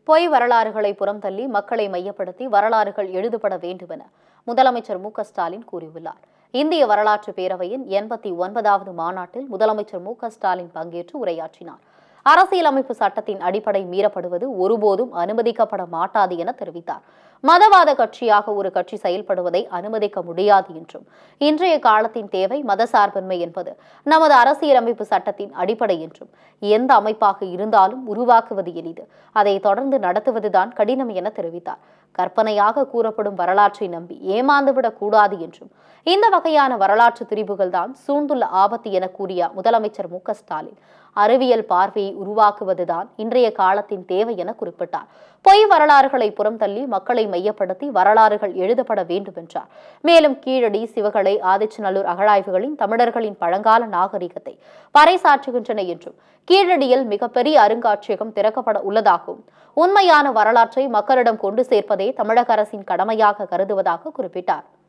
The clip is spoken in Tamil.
பொய் வரலாறுகளை புறம் தள்ளி மக்களை மையப்படுத்தி வரலாறுகள் எழுதப்பட வேண்டுமென முதலமைச்சர் மு க ஸ்டாலின் கூறியுள்ளார் இந்திய வரலாற்று பேரவையின் எண்பத்தி ஒன்பதாவது மாநாட்டில் முதலமைச்சர் மு க ஸ்டாலின் பங்கேற்று உரையாற்றினார் அரசியலமைப்பு சட்டத்தின் அடிப்படை மீறப்படுவது ஒருபோதும் அனுமதிக்கப்பட மாட்டாது என தெரிவித்தார் மதவாத கட்சியாக ஒரு கட்சி செயல்படுவதை அனுமதிக்க முடியாது என்றும் இன்றைய காலத்தின் தேவை மதசார்பின்மை என்பது நமது அரசியலமைப்பு சட்டத்தின் அடிப்படை என்றும் எந்த அமைப்பாக இருந்தாலும் உருவாக்குவது எளிது அதை தொடர்ந்து நடத்துவதுதான் கடினம் என தெரிவித்தார் கற்பனையாக கூறப்படும் வரலாற்றை நம்பி ஏமாந்துவிடக் கூடாது என்றும் இந்த வகையான வரலாற்று திரிபுகள் தான் சூழ்ந்துள்ள ஆபத்து என கூறிய முதலமைச்சர் மு க ஸ்டாலின் அறிவியல் பார்வையை உருவாக்குவதுதான் இன்றைய காலத்தின் தேவை என குறிப்பிட்டார் பொய் வரலாறுகளை புறம் தள்ளி மக்களை மையப்படுத்தி வரலாறுகள் எழுதப்பட வேண்டும் என்றார் மேலும் கீழடி சிவகலை ஆதிச்சநல்லூர் அகழாய்வுகளின் தமிழர்களின் பழங்கால நாகரிகத்தை பறைசாற்றுகின்றன என்றும் கீழடியில் மிகப்பெரிய அருங்காட்சியகம் திறக்கப்பட உள்ளதாகவும் உண்மையான வரலாற்றை மக்களிடம் கொண்டு சேர்ப்பதே தமிழக அரசின் கடமையாக கருதுவதாக குறிப்பிட்டார்